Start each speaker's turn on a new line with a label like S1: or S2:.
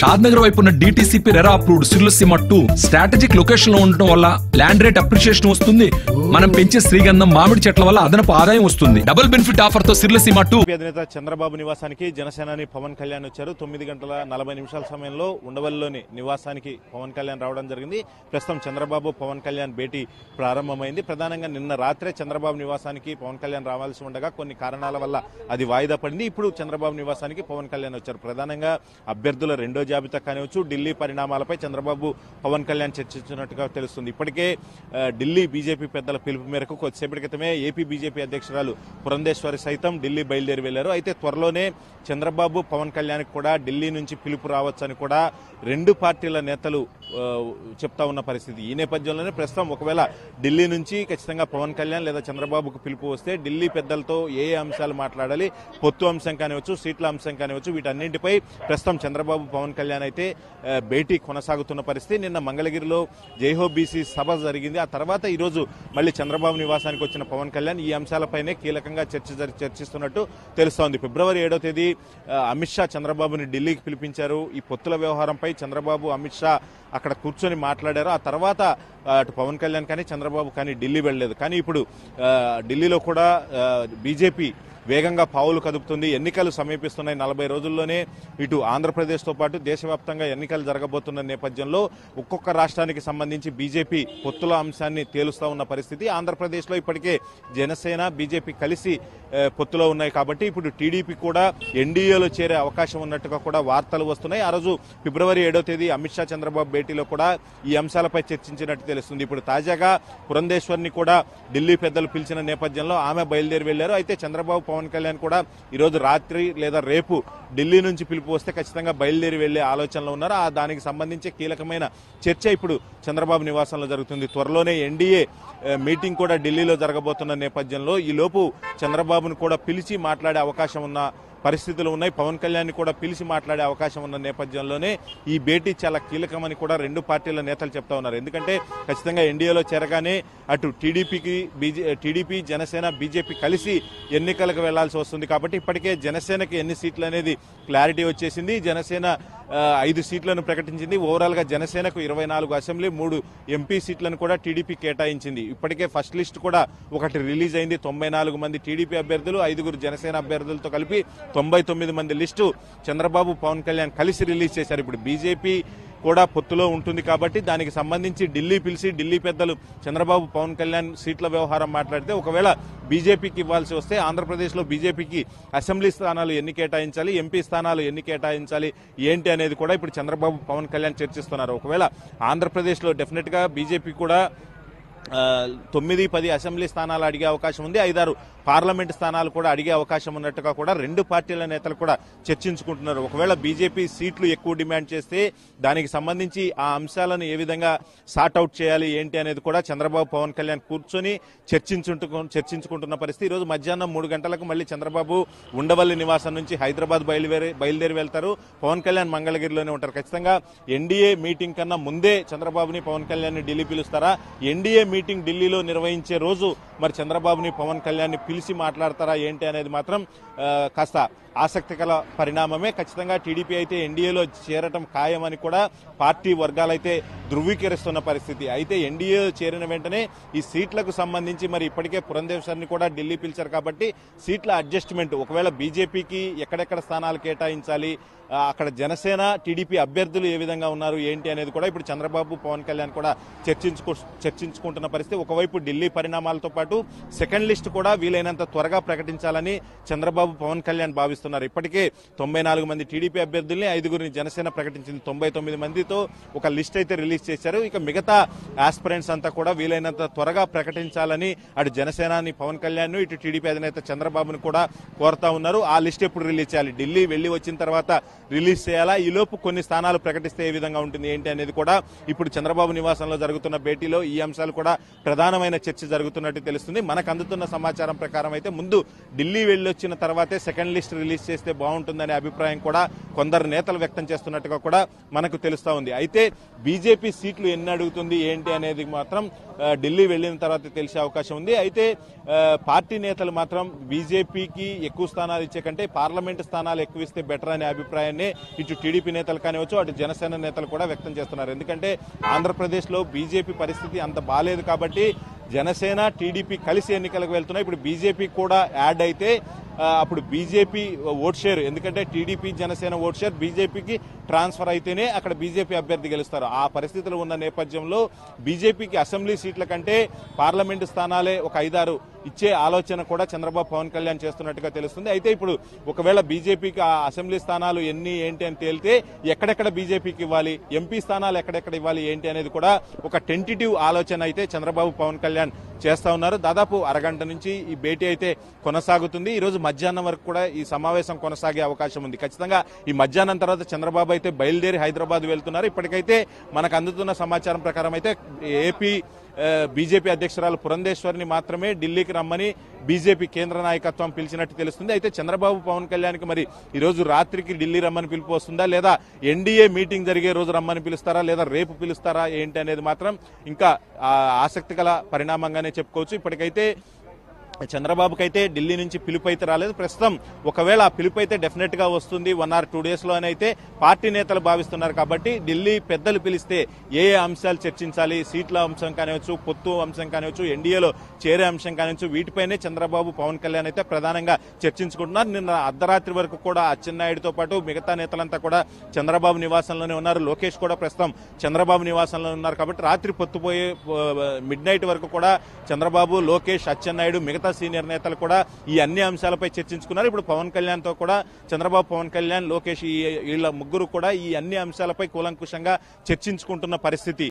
S1: షాద్ నగర్ వైపు ఉన్న DTCP RERA approved సిర్లసీమ టూ స్ట్రాటజిక్ లొకేషన్ లో ఉండటం వల్ల ల్యాండ్ రేట్ అప్రిషియేషన్ వస్తుంది మనం పెంచే శ్రీగంధం మామిడి చెట్ల వల్ల అదనపు ఆదాయం వస్తుంది డబుల్ బెనిఫిట్ ఆఫర్ తో సిర్లసీమ టూ
S2: బీజేపీ అధినేత చంద్రబాబు నివాసానికి జనసేనాని పవన్ కళ్యాణ్ వచ్చారు తొమ్మిది గంటల నలభై నిమిషాల సమయంలో ఉండవల్లిలోని నివాసానికి పవన్ కళ్యాణ్ రావడం జరిగింది ప్రస్తుతం చంద్రబాబు పవన్ కళ్యాణ్ భేటీ ప్రారంభమైంది ప్రధానంగా నిన్న రాత్రే చంద్రబాబు నివాసానికి పవన్ కళ్యాణ్ రావాల్సి ఉండగా కొన్ని కారణాల వల్ల అది వాయిదా పడింది ఇప్పుడు చంద్రబాబు నివాసానికి పవన్ కళ్యాణ్ వచ్చారు ప్రధానంగా అభ్యర్థుల రెండో జాబితా కానివచ్చు ఢిల్లీ పరిణామాలపై చంద్రబాబు పవన్ కళ్యాణ్ చర్చించినట్టుగా తెలుస్తుంది ఇప్పటికే ఆ, ఢిల్లీ బీజేపీ పెద్దల పిలుపు మేరకు కొద్దిసేపటి క్రితమే ఏపీ బీజేపీ అధ్యక్షురాలు పురంధేశ్వరి సైతం ఢిల్లీ బయలుదేరి వెళ్లారు అయితే త్వరలోనే చంద్రబాబు పవన్ కళ్యాణ్ కూడా ఢిల్లీ నుంచి పిలుపు రావచ్చని కూడా రెండు పార్టీల నేతలు ఆ, చెప్తా ఉన్న పరిస్థితి ఈ నేపథ్యంలోనే ప్రస్తుతం ఒకవేళ ఢిల్లీ నుంచి ఖచ్చితంగా పవన్ కళ్యాణ్ లేదా చంద్రబాబుకు పిలుపు వస్తే ఢిల్లీ పెద్దలతో ఏ ఏ అంశాలు మాట్లాడాలి పొత్తు అంశం కానివచ్చు సీట్ల అంశం కానివచ్చు వీటన్నింటిపై ప్రస్తుతం చంద్రబాబు పవన్ కళ్యాణ్ అయితే ఆ, భేటీ కొనసాగుతున్న పరిస్థితి నిన్న మంగళగిరిలో జైహో బీసీ సభ జరిగింది ఆ తర్వాత ఈరోజు మళ్ళీ చంద్రబాబు నివాసానికి వచ్చిన పవన్ కళ్యాణ్ ఈ అంశాలపైనే కీలకంగా చర్చ జరి- చర్చిస్తున్నట్టు తెలుస్తోంది ఫిబ్రవరి ఏడో తేదీ ఆ, అమిత్ షా చంద్రబాబుని ఢిల్లీకి పిలిపించారు ఈ పొత్తుల వ్యవహారంపై చంద్రబాబు అమిత్ షా అక్కడ కూర్చొని మాట్లాడారు ఆ తర్వాత ఆ, అటు పవన్ కళ్యాణ్ కానీ చంద్రబాబు కానీ ఢిల్లీ వెళ్ళలేదు కానీ ఇప్పుడు ఆ, ఢిల్లీలో కూడా బీజేపీ వేగంగా పావులు కదుపుతుంది ఎన్నికలు సమీపిస్తున్నాయి నలభై రోజుల్లోనే ఇటు ఆంధ్రప్రదేశ్తో పాటు దేశవ్యాప్తంగా ఎన్నికలు జరగబోతున్న నేపథ్యంలో ఒక్కొక్క రాష్ట్రానికి సంబంధించి బీజేపీ పొత్తుల అంశాన్ని తేలుస్తా ఉన్న పరిస్థితి ఆంధ్రప్రదేశ్లో ఇప్పటికే జనసేన బీజేపీ కలిసి ఆ, పొత్తులో ఉన్నాయి కాబట్టి ఇప్పుడు టీడీపీ కూడా ఎన్డీఏలో చేరే అవకాశం ఉన్నట్టుగా కూడా వార్తలు వస్తున్నాయి ఆ రోజు ఫిబ్రవరి ఏడో తేదీ అమిత్ షా చంద్రబాబు భేటీలో కూడా ఈ అంశాలపై చర్చించినట్టు తెలుస్తుంది ఇప్పుడు తాజాగా పురంధేశ్వర్ని కూడా ఢిల్లీ పెద్దలు పిలిచిన నేపథ్యంలో ఆమె బయలుదేరి వెళ్లారు అయితే చంద్రబాబు పవన్ కళ్యాణ్ కూడా ఈరోజు రాత్రి లేదా రేపు ఢిల్లీ నుంచి పిలుపు వస్తే ఖచ్చితంగా బయలుదేరి వెళ్లే ఆలోచనలో ఉన్నారు ఆ దానికి సంబంధించి కీలకమైన చర్చ ఇప్పుడు చంద్రబాబు నివాసంలో జరుగుతుంది త్వరలోనే ఎన్డీఏ ఆ, మీటింగ్ కూడా ఢిల్లీలో జరగబోతున్న నేపథ్యంలో ఈ లోపు చంద్రబాబును కూడా పిలిచి మాట్లాడే అవకాశం ఉన్న పరిస్థితులు ఉన్నాయి పవన్ కళ్యాణ్ కూడా పిలిచి మాట్లాడే అవకాశం ఉన్న నేపథ్యంలోనే ఈ భేటీ చాలా కీలకమని కూడా రెండు పార్టీల నేతలు చెప్తా ఉన్నారు ఎందుకంటే ఖచ్చితంగా ఎన్డీఏలో చేరగానే అటు టీడీపీకి బీజే టీడీపీ జనసేన బీజేపీ కలిసి ఎన్నికలకు వెళ్లాల్సి వస్తుంది కాబట్టి ఇప్పటికే జనసేనకి ఎన్ని సీట్లు అనేది క్లారిటీ వచ్చేసింది జనసేన ఆ, ఐదు సీట్లను ప్రకటించింది ఓవరాల్ గా జనసేనకు ఇరవై నాలుగు అసెంబ్లీ మూడు ఎంపీ సీట్లను కూడా టీడీపీ కేటాయించింది ఇప్పటికే ఫస్ట్ లిస్ట్ కూడా ఒకటి రిలీజ్ అయింది తొంభై నాలుగు మంది టీడీపీ అభ్యర్థులు ఐదుగురు జనసేన అభ్యర్థులతో కలిపి తొంభై తొమ్మిది మంది లిస్టు చంద్రబాబు పవన్ కళ్యాణ్ కలిసి రిలీజ్ చేశారు ఇప్పుడు బీజేపీ కూడా పొత్తులో ఉంటుంది కాబట్టి దానికి సంబంధించి ఢిల్లీ పిలిచి ఢిల్లీ పెద్దలు చంద్రబాబు పవన్ కళ్యాణ్ సీట్ల వ్యవహారం మాట్లాడితే ఒకవేళ బీజేపీకి ఇవ్వాల్సి వస్తే ఆంధ్రప్రదేశ్లో బీజేపీకి అసెంబ్లీ స్థానాలు ఎన్ని కేటాయించాలి ఎంపీ స్థానాలు ఎన్ని కేటాయించాలి ఏంటి అనేది కూడా ఇప్పుడు చంద్రబాబు పవన్ కళ్యాణ్ చర్చిస్తున్నారు ఒకవేళ ఆంధ్రప్రదేశ్లో డెఫినెట్గా బీజేపీ కూడా ఆ, తొమ్మిది పది అసెంబ్లీ స్థానాలు అడిగే అవకాశం ఉంది ఐదారు పార్లమెంట్ స్థానాలు కూడా అడిగే అవకాశం ఉన్నట్టుగా కూడా రెండు పార్టీల నేతలు కూడా చర్చించుకుంటున్నారు ఒకవేళ బీజేపీ సీట్లు ఎక్కువ డిమాండ్ చేస్తే దానికి సంబంధించి ఆ అంశాలను ఏ విధంగా సార్ట్ అవుట్ చేయాలి ఏంటి అనేది కూడా చంద్రబాబు పవన్ కళ్యాణ్ కూర్చొని చర్చించుంటు చర్చించుకుంటున్న పరిస్థితి ఈరోజు మధ్యాహ్నం మూడు గంటలకు మళ్ళీ చంద్రబాబు ఉండవల్లి నివాసం నుంచి హైదరాబాద్ బయలుదేరి బయలుదేరి వెళ్తారు పవన్ కళ్యాణ్ మంగళగిరిలోనే ఉంటారు ఖచ్చితంగా ఎన్డీఏ మీటింగ్ కన్నా ముందే చంద్రబాబుని పవన్ కళ్యాణ్ ఢిల్లీ పిలుస్తారా ఎన్డీఏ మీటింగ్ ఢిల్లీలో నిర్వహించే రోజు మరి చంద్రబాబుని పవన్ కళ్యాణ్ పిలిచి మాట్లాడతారా ఏంటి అనేది మాత్రం ఆ, కాస్త ఆసక్తికర పరిణామమే ఖచ్చితంగా టీడీపీ అయితే ఎన్డీఏలో చేరటం ఖాయమని కూడా పార్టీ వర్గాలైతే ధృవీకరిస్తున్న పరిస్థితి అయితే ఎన్డీఏ చేరిన వెంటనే ఈ సీట్లకు సంబంధించి మరి ఇప్పటికే పురంధేశ్వర్ని కూడా ఢిల్లీ పిలిచారు కాబట్టి సీట్ల అడ్జస్ట్మెంట్ ఒకవేళ బీజేపీకి ఎక్కడెక్కడ స్థానాలు కేటాయించాలి ఆ, అక్కడ జనసేన టీడీపీ అభ్యర్థులు ఏ విధంగా ఉన్నారు ఏంటి అనేది కూడా ఇప్పుడు చంద్రబాబు పవన్ కళ్యాణ్ కూడా చర్చించుకు చర్చించుకుంటున్న పరిస్థితి ఒకవైపు ఢిల్లీ పరిణామాలతో పాటు సెకండ్ లిస్ట్ కూడా వీలైనంత త్వరగా ప్రకటించాలని చంద్రబాబు పవన్ కళ్యాణ్ భావిస్తున్నారు ఇప్పటికే తొంభై నాలుగు మంది టీడీపీ అభ్యర్థుల్ని ఐదుగురిని జనసేన ప్రకటించింది తొంభై తొమ్మిది మందితో ఒక లిస్ట్ అయితే రిలీజ్ చేశారు ఇక మిగతా ఆస్పిరెంట్స్ అంతా కూడా వీలైనంత త్వరగా ప్రకటించాలని అటు జనసేనాని పవన్ కళ్యాణ్ ఇటు టీడీపీ అధినేత చంద్రబాబును కూడా కోరుతా ఉన్నారు ఆ లిస్ట్ ఎప్పుడు రిలీజ్ చేయాలి ఢిల్లీ వెళ్లి వచ్చిన తర్వాత రిలీజ్ చేయాలా ఈ లోపు కొన్ని స్థానాలు ప్రకటిస్తే ఏ విధంగా ఉంటుంది ఏంటి అనేది కూడా ఇప్పుడు చంద్రబాబు నివాసంలో జరుగుతున్న భేటీలో ఈ అంశాలు కూడా ప్రధానమైన చర్చ జరుగుతున్నట్టు తెలుస్తుంది మనకు అందుతున్న సమాచారం ప్రకారం అయితే ముందు ఢిల్లీ వెళ్ళొచ్చిన తర్వాతే సెకండ్ లిస్ట్ రిలీజ్ చేస్తే బాగుంటుందనే అభిప్రాయం కూడా కొందరు నేతలు వ్యక్తం చేస్తున్నట్టుగా కూడా మనకు తెలుస్తా ఉంది అయితే బీజేపీ సీట్లు ఎన్ని అడుగుతుంది ఏంటి అనేది మాత్రం ఆ, ఢిల్లీ వెళ్ళిన తర్వాత తెలిసే అవకాశం ఉంది అయితే ఆ, పార్టీ నేతలు మాత్రం బీజేపీకి ఎక్కువ స్థానాలు ఇచ్చే కంటే పార్లమెంట్ స్థానాలు ఎక్కువ ఇస్తే బెటర్ అనే అభిప్రాయం అభిప్రాయాన్ని ఇటు టీడీపీ నేతలు కానివచ్చు అటు జనసేన నేతలు కూడా వ్యక్తం చేస్తున్నారు ఎందుకంటే ఆంధ్రప్రదేశ్లో బీజేపీ పరిస్థితి అంత బాలేదు కాబట్టి జనసేన టీడీపీ కలిసి ఎన్నికలకు వెళ్తున్నాయి ఇప్పుడు బీజేపీ కూడా యాడ్ అయితే ఆ, అప్పుడు బీజేపీ ఓట్ షేర్ ఎందుకంటే టీడీపీ జనసేన ఓట్ షేర్ బీజేపీకి ట్రాన్స్ఫర్ అయితేనే అక్కడ బీజేపీ అభ్యర్థి గెలుస్తారు ఆ పరిస్థితులు ఉన్న నేపథ్యంలో బీజేపీకి అసెంబ్లీ సీట్ల కంటే పార్లమెంటు స్థానాలే ఒక ఐదారు ఇచ్చే ఆలోచన కూడా చంద్రబాబు పవన్ కళ్యాణ్ చేస్తున్నట్టుగా తెలుస్తుంది అయితే ఇప్పుడు ఒకవేళ బీజేపీకి ఆ అసెంబ్లీ స్థానాలు ఎన్ని ఏంటి అని తేలితే ఎక్కడెక్కడ బీజేపీకి ఇవ్వాలి ఎంపీ స్థానాలు ఎక్కడెక్కడ ఇవ్వాలి ఏంటి అనేది కూడా ఒక టెంటిటివ్ ఆలోచన అయితే చంద్రబాబు పవన్ కళ్యాణ్ చేస్తా ఉన్నారు దాదాపు అరగంట నుంచి ఈ భేటీ అయితే కొనసాగుతుంది ఈ రోజు మధ్యాహ్నం వరకు కూడా ఈ సమావేశం కొనసాగే అవకాశం ఉంది ఖచ్చితంగా ఈ మధ్యాహ్నం తర్వాత చంద్రబాబు అయితే బయలుదేరి హైదరాబాద్ వెళ్తున్నారు ఇప్పటికైతే మనకు అందుతున్న సమాచారం ప్రకారం అయితే ఏపీ ఆ, బీజేపీ అధ్యక్షురాలు పురంధేశ్వరిని మాత్రమే ఢిల్లీకి రమ్మని బీజేపీ కేంద్ర నాయకత్వం పిలిచినట్టు తెలుస్తుంది అయితే చంద్రబాబు పవన్ కళ్యాణ్కి మరి ఈ రోజు రాత్రికి ఢిల్లీ రమ్మని పిలుపు వస్తుందా లేదా ఎన్డీఏ మీటింగ్ జరిగే రోజు రమ్మని పిలుస్తారా లేదా రేపు పిలుస్తారా ఏంటి అనేది మాత్రం ఇంకా ఆ, ఆసక్తి గల పరిణామంగానే చెప్పుకోవచ్చు ఇప్పటికైతే చంద్రబాబుకి అయితే ఢిల్లీ నుంచి పిలుపు అయితే రాలేదు ప్రస్తుతం ఒకవేళ ఆ పిలుపు అయితే డెఫినెట్ గా వస్తుంది వన్ ఆర్ టూ డేస్ లో అయితే పార్టీ నేతలు భావిస్తున్నారు కాబట్టి ఢిల్లీ పెద్దలు పిలిస్తే ఏ ఏ అంశాలు చర్చించాలి సీట్ల అంశం కానివచ్చు పొత్తు అంశం కానివచ్చు ఎన్డీఏలో చేరే అంశం కానివచ్చు వీటిపైనే చంద్రబాబు పవన్ కళ్యాణ్ అయితే ప్రధానంగా చర్చించుకుంటున్నారు నిన్న అర్ధరాత్రి వరకు కూడా అచ్చెన్నాయుడుతో పాటు మిగతా నేతలంతా కూడా చంద్రబాబు నివాసంలోనే ఉన్నారు లోకేష్ కూడా ప్రస్తుతం చంద్రబాబు నివాసంలో ఉన్నారు కాబట్టి రాత్రి పొత్తుపోయే మిడ్ నైట్ వరకు కూడా చంద్రబాబు లోకేష్ అచ్చెన్నాయుడు మిగతా సీనియర్ నేతలు కూడా ఈ అన్ని అంశాలపై చర్చించుకున్నారు ఇప్పుడు పవన్ కళ్యాణ్ తో కూడా చంద్రబాబు పవన్ కళ్యాణ్ లోకేష్ ఈ వీళ్ళ ముగ్గురు కూడా ఈ అన్ని అంశాలపై కూలంకుషంగా చర్చించుకుంటున్న పరిస్థితి